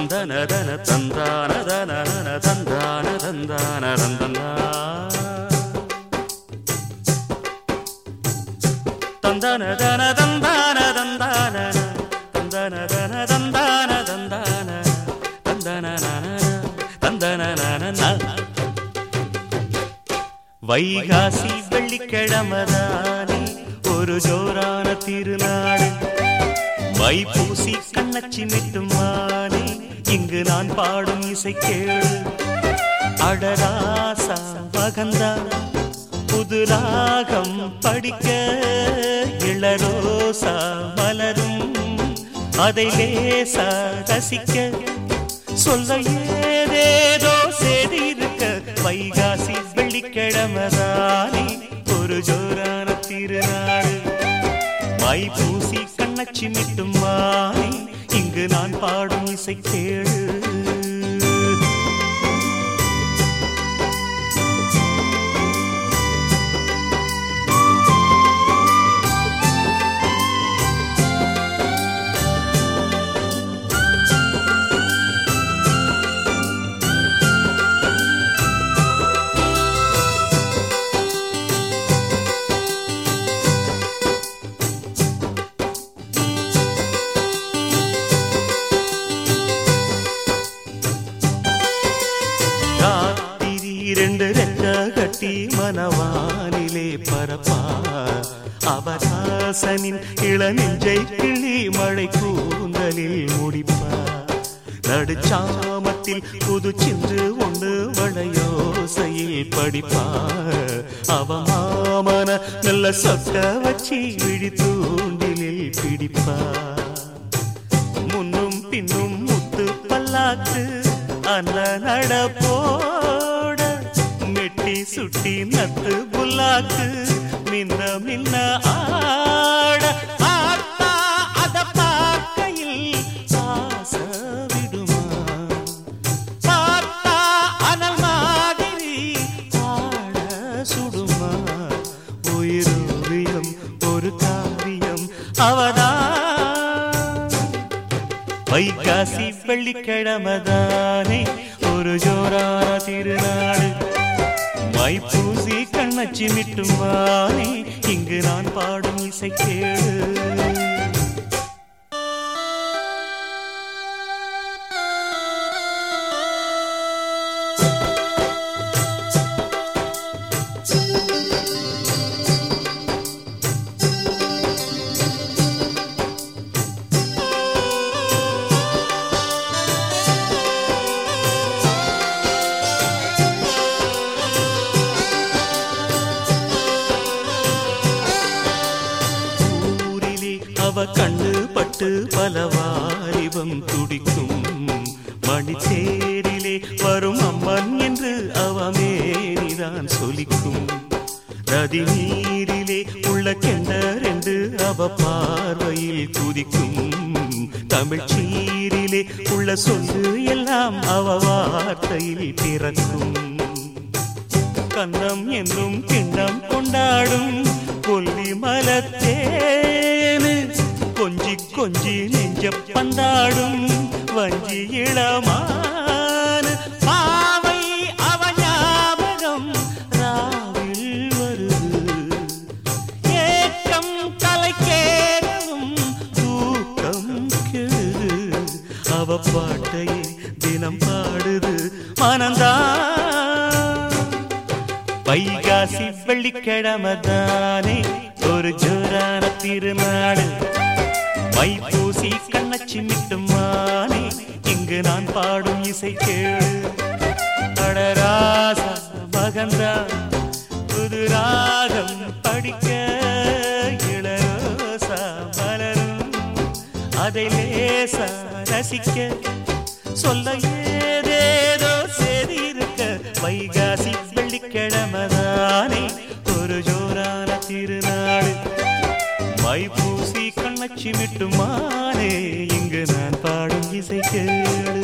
தந்தன தன தந்தான தன தந்தான தந்தான தந்தனா தந்தன தன தந்தான தந்தான தந்தன தன தந்தான தந்தான தந்தன தந்தன வைகாசி வெள்ளிக்கிழமதானே ஒரு ஜோரான திருநாடு வைப்பூசி கண்ணச்சி மிட்டுமானே இங்கு நான் பாடும் இசை கேளு அடராசா மகந்தா புது ராகம் படிக்க இளரோசா மலரும் அதை லேசா ரசிக்க சொல்ல ஏதேதோ செய்தி இருக்க வைகாசி வெள்ளிக்கிழமதானே ஒரு ஜோரான திருநாடு மை பூசி கண்ணச்சி மிட்டும் மானே இங்கு நான் பாடும் இசை கேளு ராத்திரி ரெண்டு ரெக்க கட்டி மனவானிலே பரப்பா அவராசனின் இளநெஞ்சை கிளி மழை கூந்தலில் முடிப்பா நடுச்சாமத்தில் புது சின்று ஒன்று வளையோசையில் படிப்பா அவ மாமன நல்ல சொக்க வச்சு விழி தூண்டிலில் பிடிப்பா முன்னும் பின்னும் முத்து பல்லாக்கு அன்ன நடப்போட மெட்டி சுட்டி நத்து புல்லாக்கு மின்ன மின்ன ஆட ஆத்தா அத பார்க்கையில் ஆச விடுமா பார்த்தா அனல் மாதிரி ஆட சுடுமா உயிரோவியம் ஒரு காவியம் அவதான் வைகாசி வெள்ளிக்கிழமதானே ஒரு ஜோரான திருநாடு மைப்பூசி கண்ணச்சி மிட்டுமானே இங்கு நான் பாடும் இசை கேளு ஊரிலே அவ கண்ணு பட்டு பல வாலிபம் துடிக்கும் மணித்தேரிலே வரும் அம்மன் என்று அவ மேனிதான் சொலிக்கும் நதி நீரிலே உள்ள கெண்டரென்று அவ பார்வையில் குதிக்கும் தமிழ் சீரிலே உள்ள சொல்லு எல்லாம் அவ வார்த்தையில் பிறக்கும் கண்ணம் என்னும் கிண்ணம் கொண்டாடும் கொல்லி மலத்தேனு கொஞ்சி கொஞ்சி நெஞ்ச பந்தாடும் வஞ்சி இளமான பாவை அவ ஞாபகம் ராவில் வருது ஏக்கம் கலைக்கேறவும் தூக்கம் கெடுது அவ பாட்டையே தினம் பாடுது மனந்தான் வைகாசி வெள்ளிக்கிழமதானே ஒரு ஜோரான திருநாடு மைப்பூசி கண்ணச்சி மிட்டுமானே இங்கு நான் பாடும் இசை கேளு அடராசா மகந்தா புது ராகம் படிக்க இளரோசா மலரும் அதை லேசா ரசிக்க சொல்ல ஏதேதோ செய்தி இருக்க வைகாசி வெள்ளிக்கிழமதானே ஒரு ஜோரான திருநாடு மைப்பூசி கண்ணச்சி மிட்டுமானே இங்கு நான் பாடும் இசை கேளு